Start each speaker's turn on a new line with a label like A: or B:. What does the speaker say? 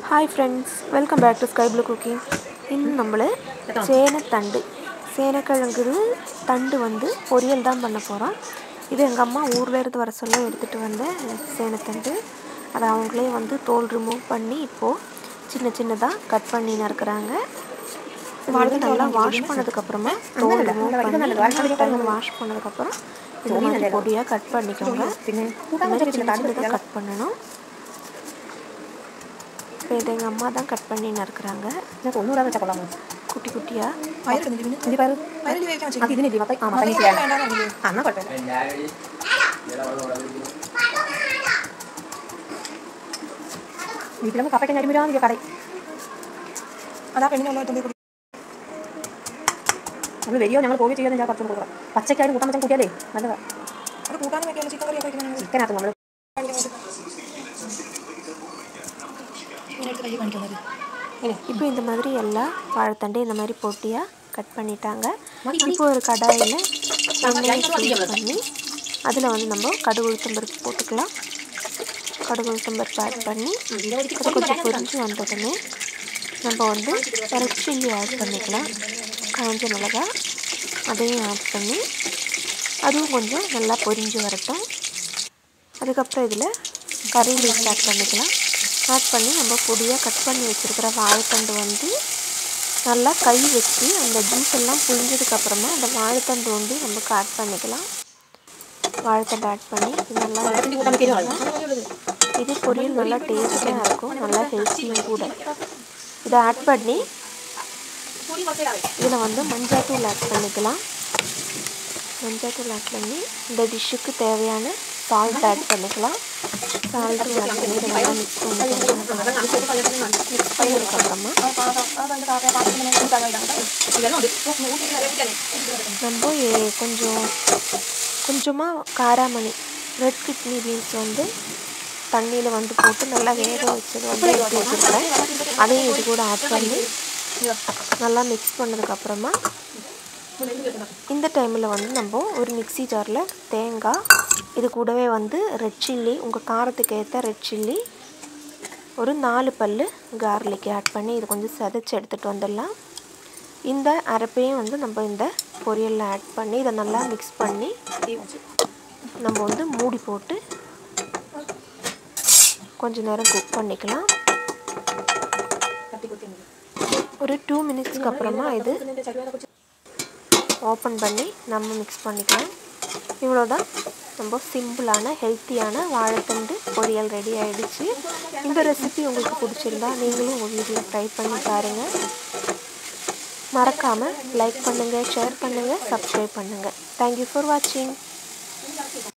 A: hi friends welcome back to sky blue cooking ഇന്ന് നമ്മൾ சேனத்தண்டு சேனக்கிழங்கு தண்டு வந்து பொரியல் தான் பண்ண போகிறோம் இது எங்கள் அம்மா ஊரில் இருந்து வர சொல்ல எடுத்துகிட்டு வந்த சேனத்தண்டு அதை அவங்களே வந்து தோல் ரிமூவ் பண்ணி இப்போது சின்ன சின்னதாக கட் பண்ணி நறுக்கிறாங்க இது வந்து நல்லா வாஷ் பண்ணதுக்கப்புறமா தோல் ரிமூவ் பண்ணி டைம் வாஷ் பண்ணதுக்கப்புறம் இந்த மாதிரி பொடியாக கட் பண்ணிக்கோங்க
B: പിന്നെ
A: இந்த மாதிரி சின்ன சின்னதாக கட் பண்ணணும் இப்போ இதை எங்கள் அம்மா தான் கட் பண்ணி நறுக்கிறாங்க
B: ഞാൻ തൊണ്ണൂറ് വെച്ചാൽ കൊള്ളാമോ
A: குட்டி குட்டியாக
B: എന്തി പയറ് അത് ഇതിനില്ലേ മത്ത ആ മത്തങ്ങ ചെയ്യാണ് ആ എന്നാ കുഴപ്പമില്ല വീട്ടിലൊക്കെ കപ്പയ്ക്ക് ഞരുമില്ലാന്നില്ല കടയിൽ
C: അതാ പെണ്ണിനുള്ള
B: നമ്മൾ വരികയോ ഞങ്ങൾ പോവുകയോ ചെയ്യാൻ ഞാൻ കുറച്ചും കൊടുക്കണം പച്ചക്കാരും കൂട്ടാൻ വെച്ചാൽ കൂട്ടിയാലേ നല്ലതാ
C: അത് കൂട്ടാനും വെക്കാനുള്ള ചിക്കൻ കറിയൊക്കെ വെക്കണം
B: ചിക്കനകത്ത് നമ്മൾ
C: ഇങ്ങനെ കൈ കാണിക്കുന്നത്
A: இப்போ இந்த மாதிரி எல்லா வாழைத்தண்டையும் இந்த மாதிரி பொட்டியாக கட் பண்ணிட்டாங்க இப்போ ஒரு கடாயில் எண்ணெயை சூடு பண்ணி அதில் வந்து நம்ம கடுகு உளுத்தம்பருப்பு போட்டுக்கலாம் கடுகு உளுத்தம்பருப்பு ஆட் பண்ணி அது கொஞ்சம் பொரிஞ்சு வந்ததுமே நம்ம வந்து ரெட் சில்லி ஆட் பண்ணிக்கலாம் காஞ்ச மிளகா அதையும் ஆட் பண்ணி அதுவும் கொஞ்சம் நல்லா பொரிஞ்சு வரட்டும் அதுக்கப்புறம் இதில் கறி லீவ்ஸ் ஆட் பண்ணிக்கலாம் ஆட் பண்ணி நம்ம பொடியாக கட் பண்ணி வச்சுருக்கிற வாழைத்தண்டு வந்து நல்லா கை வச்சு அந்த ஜூஸ் எல்லாம் புழிஞ்சதுக்கப்புறமா அந்த வாழைத்தண்டு வந்து நமக்கு ஆட் பண்ணிக்கலாம் வாழைத்தண்டு ஆட் பண்ணி இது நல்லா
B: കൂട്ടാൻ വെക്കുന്നു
A: இது பொரியல் நல்லா டேஸ்ட்டாக இருக்கும் நல்லா ஹெல்த்தியும் கூட இதை ஆட் பண்ணி இதில் வந்து மஞ்சாத்தூள் ஆட் பண்ணிக்கலாம் மஞ்சாத்தூள் ஆட் பண்ணி இந்த டிஷ்ஷுக்கு தேவையான சால்ட் ஆட் பண்ணிக்கலாம் சால்ட் ஆட் பண்ணி இதை நல்லா மிக்ஸ் பண்ணிக்கலாம் மிக்ஸ் பண்ணதுக்கப்புறமா நம்ம ஏ- கொஞ்சம் கொஞ்சமாக காராமணி ரெட் கிட்னி பீன்ஸ் வந்து தண்ணியில் வந்து போட்டு நல்லா வேக வச்சது வந்து எடுத்து வச்சுருக்கிறேன் அதையும் இது கூட ஆட் பண்ணி நல்லா மிக்ஸ் பண்ணதுக்கப்புறமா இந்த டைமில் வந்து நம்ம ஒரு மிக்ஸி ஜாரில் தேங்காய் இது கூடவே வந்து ரெட் சில்லி உங்கள் காரத்துக்கு ஏற்ற ரெட் சில்லி ஒரு நாலு பல் கார்லிக் ஆட் பண்ணி இது கொஞ்சம் செதைச்சி எடுத்துகிட்டு வந்துடலாம் இந்த அரைப்பையும் வந்து நம்ம இந்த பொரியலில் ஆட் பண்ணி இதை நல்லா மிக்ஸ் பண்ணி நம்ம வந்து மூடி போட்டு கொஞ்ச நேரம் குக் பண்ணிக்கலாம் ஒரு டூ மினிட்ஸ்க்கு அப்புறமா இது ஓப்பன் பண்ணி நம்ம மிக்ஸ் பண்ணிக்கலாம் இவ்வளோதான் ரொம்ப சிம்பிளான ஹெல்த்தியான வாழைத்தண்டு பொரியல் ரெடி ஆயிடுச்சு இந்த ரெசிபி உங்களுக்கு பிடிச்சிருந்தா நீங்களும் உங்கள் வீட்டில் ட்ரை பண்ணி பாருங்கள் மறக்காமல் லைக் பண்ணுங்கள் ஷேர் பண்ணுங்கள் சப்ஸ்கிரைப் பண்ணுங்கள் தேங்க்யூ ஃபார் வாட்சிங்